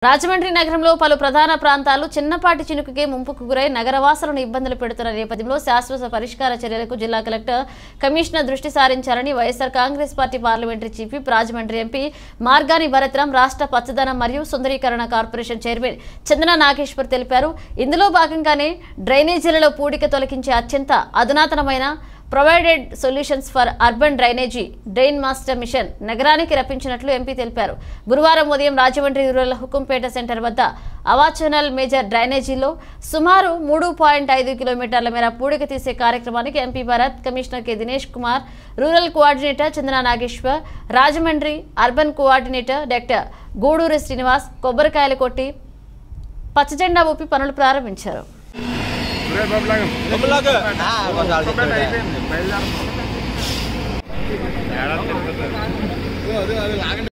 రాజమండ్రి నగరంలో పలు ప్రధాన ప్రాంతాలు చిన్నపాటి చినుకుకే ముంపుకు గురై నగరవాసులను ఇబ్బందులు పెడుతున్న నేపథ్యంలో శాశ్వత పరిష్కార చర్యలకు జిల్లా కలెక్టర్ కమిషనర్ దృష్టి సారించారని YSR Congress party parliamentary chief whip Rajahmundry MP Margani Bharatram రాష్ట్ర పచ్చదనం మరియు సుందరీకరణ కార్పొరేషన్ చైర్మన్ చందన నాగేశ్వర్ తెలిపారు ఇందులో భాగంగానే డ్రైనేజీలలో పూడిక తొలగించే అత్యంత అధునాతనమైన provided solutions for urban drainage drain master machine నగరానికి రప్పించినట్లు ఎంపీ తెలిపారు గురువారం ఉదయం రాజమండ్రి రూరల్ హుకుంపేట సెంటర్ వద్ద అవాచనల్ మేజర్ డ్రైనేజీలో సుమారు మూడు పాయింట్ ఐదు కిలోమీటర్ల మేర పూడిక తీసే కార్యక్రమానికి MP Bharat commissioner K Dinesh Kumar rural coordinator Chandra Nageswar Rajahmundry urban coordinator doctor Guduri Srinivas కొబ్బరికాయలు కొట్టి పచ్చజెండా ఊపి పనులు ప్రారంభించారు రే బాబులాగా బొమ్మలాగా ఒక్కొక్కటి అయిపోయింది బయలుదేరం